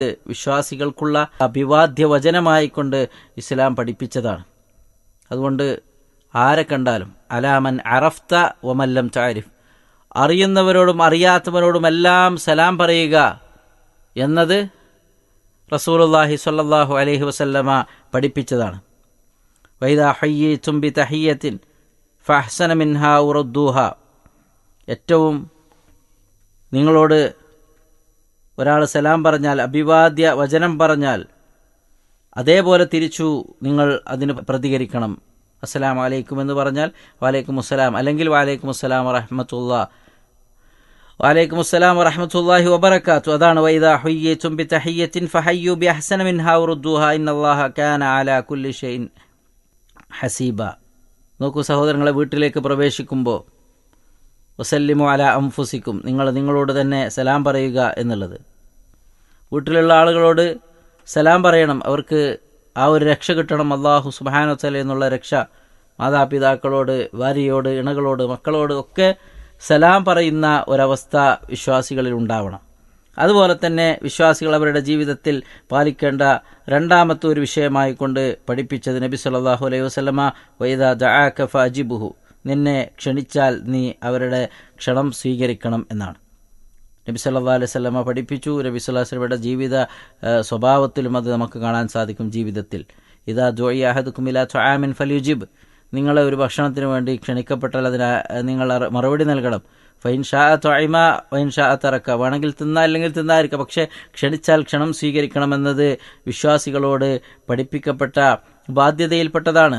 വിശ്വാസികൾക്കുള്ള അഭിവാദ്യ വചനമായിക്കൊണ്ട് ഇസ്ലാം പഠിപ്പിച്ചതാണ് അതുകൊണ്ട് ആരെ കണ്ടാലും അലാമൻ അറഫ്ത വമല്ലം താരിഫ് അറിയുന്നവരോടും അറിയാത്തവരോടുമെല്ലാം സലാം പറയുക എന്നത് റസൂലുല്ലാഹി സ്വല്ലല്ലാഹു അലൈഹി വസല്ലമ പഠിപ്പിച്ചതാണ് വൈദ ഹയ്യി തുമ്പി തഹിയത്തിൻ ഫഹ്സന മിൻഹ ഉറദ്ദൂഹ ഏറ്റവും നിങ്ങളോട് ഒരാൾ സലാം പറഞ്ഞാൽ അഭിവാദ്യ വചനം പറഞ്ഞാൽ അതേപോലെ തിരിച്ചു നിങ്ങൾ അതിന് പ്രതികരിക്കണം അസ്സലാം വലൈക്കും എന്ന് പറഞ്ഞാൽ വാലൈക്കും അസ്സലാം അല്ലെങ്കിൽ വാലൈക്കും അസ്സലാം വറഹമത്തുള്ള വാലൈക്കും അസ്സലാം വറഹമത്തുല്ലാഹി വബറകാത്തു അതാണ് വൈദ ഹുയ്യത്തും ബി തഹിയ്യത്തിൻ ഫഹയ്യു ബി അഹ്സന മിൻഹാ ഉറുദ്ദുഹ ഇന്നല്ലാഹ കാന അലാ കുല്ലി ഷൈഇൻ ഹസീബ നോക്കൂ സഹോദരങ്ങളെ വീട്ടിലേക്ക് പ്രവേശിക്കുമ്പോൾ വസല്ലിമു അല അംഫുസിക്കും നിങ്ങൾ നിങ്ങളോട് തന്നെ സലാം പറയുക എന്നുള്ളത് വീട്ടിലുള്ള ആളുകളോട് സലാം പറയണം അവർക്ക് ആ ഒരു രക്ഷ കിട്ടണം അള്ളാഹു സുബാനോത്തല എന്നുള്ള രക്ഷ മാതാപിതാക്കളോട് ഭാര്യയോട് ഇണകളോട് മക്കളോട് ഒക്കെ സലാം പറയുന്ന ഒരവസ്ഥ വിശ്വാസികളിൽ ഉണ്ടാവണം അതുപോലെ തന്നെ വിശ്വാസികൾ അവരുടെ ജീവിതത്തിൽ പാലിക്കേണ്ട രണ്ടാമത്തെ ഒരു വിഷയമായി കൊണ്ട് പഠിപ്പിച്ചത് നബി സല്ലാഹു അലൈഹി വസ്ലമ വൈദ ദാഖഫ അജിബുഹു നിന്നെ ക്ഷണിച്ചാൽ നീ അവരുടെ ക്ഷണം സ്വീകരിക്കണം എന്നാണ് നബി സല്ലാ അലൈഹി സ്വലമ പഠിപ്പിച്ചു നബി സ്വല്ലാസ്ലമയുടെ ജീവിത സ്വഭാവത്തിലും അത് നമുക്ക് കാണാൻ സാധിക്കും ജീവിതത്തിൽ ഇതാ ജോയി അഹദുക്കുമില ഛാമിൻ ഫലുജിബ് നിങ്ങളെ ഒരു ഭക്ഷണത്തിന് വേണ്ടി ക്ഷണിക്കപ്പെട്ടാൽ അതിന് നിങ്ങൾ മറുപടി നൽകണം ഫൈൻ ഷാ തൊയ്മ വൈൻ ഷാ തറക്ക വേണമെങ്കിൽ തിന്നാ അല്ലെങ്കിൽ തിന്നായിരിക്കാം പക്ഷേ ക്ഷണിച്ചാൽ ക്ഷണം സ്വീകരിക്കണമെന്നത് വിശ്വാസികളോട് പഠിപ്പിക്കപ്പെട്ട ബാധ്യതയിൽപ്പെട്ടതാണ്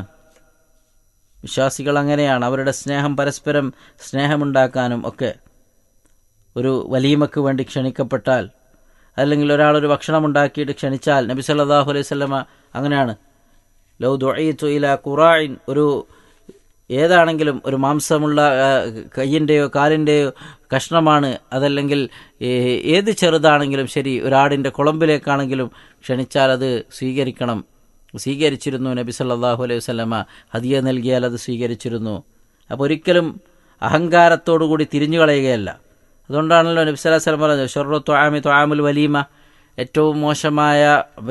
വിശ്വാസികൾ അങ്ങനെയാണ് അവരുടെ സ്നേഹം പരസ്പരം സ്നേഹമുണ്ടാക്കാനും ഒക്കെ ഒരു വലീമക്ക് വേണ്ടി ക്ഷണിക്കപ്പെട്ടാൽ അല്ലെങ്കിൽ ഒരാളൊരു ഭക്ഷണം ഉണ്ടാക്കിയിട്ട് ക്ഷണിച്ചാൽ നബി സല്ലാഹു അലൈഹി സ്വലമ അങ്ങനെയാണ് ലൗ ദുഈത്തു ഇല ഖുറായിൻ ഒരു ഏതാണെങ്കിലും ഒരു മാംസമുള്ള കയ്യിൻ്റെയോ കാലിൻ്റെയോ കഷ്ണമാണ് അതല്ലെങ്കിൽ ഏത് ചെറുതാണെങ്കിലും ശരി ഒരാടിൻ്റെ കുളമ്പിലേക്കാണെങ്കിലും ക്ഷണിച്ചാൽ അത് സ്വീകരിക്കണം സ്വീകരിച്ചിരുന്നു നബി സല്ലാഹു അലൈഹി വസ്ലമ ഹദിയ നൽകിയാൽ അത് സ്വീകരിച്ചിരുന്നു അപ്പോൾ ഒരിക്കലും അഹങ്കാരത്തോടു കൂടി തിരിഞ്ഞു കളയുകയല്ല അതുകൊണ്ടാണല്ലോ നബി സല്ലാഹു വസ്ലം പറഞ്ഞത് ഷൊറു ത്വാമി ത്വാമുൽ വലീമ ഏറ്റവും മോശമായ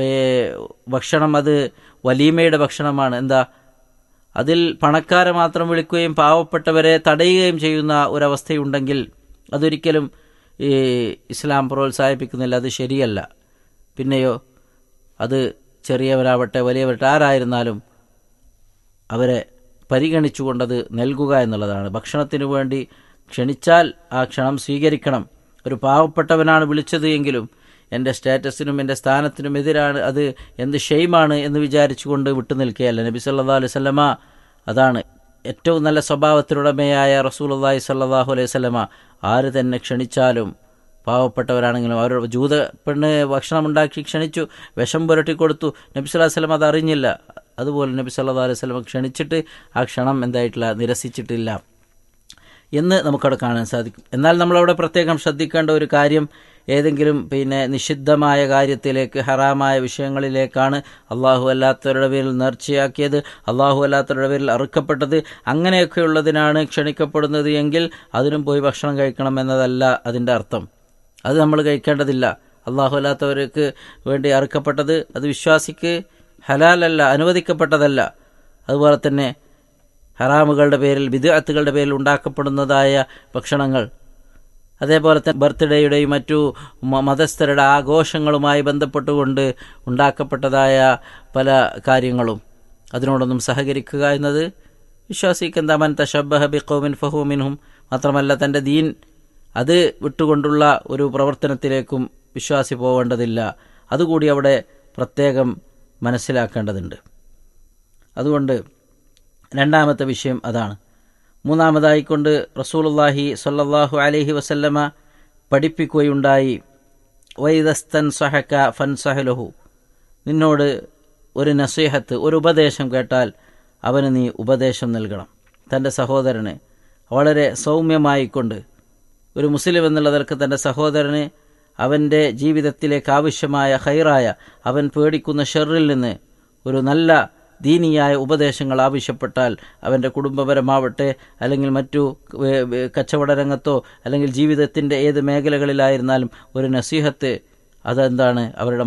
ഭക്ഷണം അത് വലീമയുടെ ഭക്ഷണമാണ് എന്താ അതിൽ പണക്കാരെ മാത്രം വിളിക്കുകയും പാവപ്പെട്ടവരെ തടയുകയും ചെയ്യുന്ന ഒരവസ്ഥയുണ്ടെങ്കിൽ അതൊരിക്കലും ഈ ഇസ്ലാം പ്രോത്സാഹിപ്പിക്കുന്നില്ല അത് ശരിയല്ല പിന്നെയോ അത് ചെറിയവരാവട്ടെ വലിയവരട്ടെ ആരായിരുന്നാലും അവരെ പരിഗണിച്ചുകൊണ്ടത് നൽകുക എന്നുള്ളതാണ് ഭക്ഷണത്തിനു വേണ്ടി ക്ഷണിച്ചാൽ ആ ക്ഷണം സ്വീകരിക്കണം ഒരു പാവപ്പെട്ടവനാണ് വിളിച്ചത് എങ്കിലും എൻ്റെ സ്റ്റാറ്റസിനും എൻ്റെ സ്ഥാനത്തിനും എതിരാണ് അത് എന്ത് ഷെയ്മാണ് എന്ന് വിചാരിച്ചുകൊണ്ട് വിട്ടു നിൽക്കുകയല്ല നബി സല്ലാ അലൈഹി സ്വലമ അതാണ് ഏറ്റവും നല്ല സ്വഭാവത്തിനുടമയായ റസൂൽ അള്ളാഹി സല്ലാഹു അലൈഹി സ്വലമ ആര് തന്നെ ക്ഷണിച്ചാലും പാവപ്പെട്ടവരാണെങ്കിലും അവർ ജൂത പെണ്ണ് ഭക്ഷണം ഉണ്ടാക്കി ക്ഷണിച്ചു വിഷം പുരട്ടി കൊടുത്തു നബി സല്ലാഹു വസ്ലം അത് അറിഞ്ഞില്ല അതുപോലെ നബി സല്ലാ അലൈഹി സ്വലമ ക്ഷണിച്ചിട്ട് ആ ക്ഷണം എന്തായിട്ടില്ല നിരസിച്ചിട്ടില്ല എന്ന് നമുക്കവിടെ കാണാൻ സാധിക്കും എന്നാൽ നമ്മളവിടെ പ്രത്യേകം ശ്രദ്ധിക്കേണ്ട ഒരു കാര്യം ഏതെങ്കിലും പിന്നെ നിഷിദ്ധമായ കാര്യത്തിലേക്ക് ഹറാമായ വിഷയങ്ങളിലേക്കാണ് അള്ളാഹു അല്ലാത്തവരുടെ പേരിൽ നേർച്ചയാക്കിയത് അള്ളാഹു അല്ലാത്തവരുടെ പേരിൽ അറുക്കപ്പെട്ടത് അങ്ങനെയൊക്കെയുള്ളതിനാണ് ക്ഷണിക്കപ്പെടുന്നത് എങ്കിൽ അതിനും പോയി ഭക്ഷണം കഴിക്കണം എന്നതല്ല അതിൻ്റെ അർത്ഥം അത് നമ്മൾ കഴിക്കേണ്ടതില്ല അള്ളാഹു അല്ലാത്തവർക്ക് വേണ്ടി അറുക്കപ്പെട്ടത് അത് വിശ്വാസിക്ക് ഹലാലല്ല അനുവദിക്കപ്പെട്ടതല്ല അതുപോലെ തന്നെ ഹറാമുകളുടെ പേരിൽ വിദ്യാർത്ഥികളുടെ പേരിൽ ഉണ്ടാക്കപ്പെടുന്നതായ ഭക്ഷണങ്ങൾ അതേപോലെ തന്നെ ബർത്ത്ഡേയുടെയും മറ്റു മതസ്ഥരുടെ ആഘോഷങ്ങളുമായി ബന്ധപ്പെട്ടുകൊണ്ട് ഉണ്ടാക്കപ്പെട്ടതായ പല കാര്യങ്ങളും അതിനോടൊന്നും സഹകരിക്കുക എന്നത് വിശ്വാസിക്ക് എന്താമൻ തഷബഹ ബി കൗമിൻ ഫഹൂമിൻഹും മാത്രമല്ല തൻ്റെ ദീൻ അത് വിട്ടുകൊണ്ടുള്ള ഒരു പ്രവർത്തനത്തിലേക്കും വിശ്വാസി പോവേണ്ടതില്ല അതുകൂടി അവിടെ പ്രത്യേകം മനസ്സിലാക്കേണ്ടതുണ്ട് അതുകൊണ്ട് രണ്ടാമത്തെ വിഷയം അതാണ് മൂന്നാമതായിക്കൊണ്ട് റസൂലുല്ലാഹി സല്ലാഹു അലൈഹി വസല്ലമ പഠിപ്പിക്കുകയുണ്ടായി വൈദസ്തൻ സഹക്ക ഫൻ സഹലഹു നിന്നോട് ഒരു നസീഹത്ത് ഒരു ഉപദേശം കേട്ടാൽ അവന് നീ ഉപദേശം നൽകണം തൻ്റെ സഹോദരന് വളരെ സൗമ്യമായിക്കൊണ്ട് ഒരു മുസ്ലിം എന്നുള്ള നിലക്ക് തൻ്റെ സഹോദരന് അവൻ്റെ ജീവിതത്തിലേക്ക് ആവശ്യമായ ഹൈറായ അവൻ പേടിക്കുന്ന ഷെറിൽ നിന്ന് ഒരു നല്ല ദീനിയായ ഉപദേശങ്ങൾ ആവശ്യപ്പെട്ടാൽ അവൻ്റെ കുടുംബപരമാവട്ടെ അല്ലെങ്കിൽ മറ്റു കച്ചവട രംഗത്തോ അല്ലെങ്കിൽ ജീവിതത്തിൻ്റെ ഏത് മേഖലകളിലായിരുന്നാലും ഒരു നസീഹത്ത് അതെന്താണ് അവരുടെ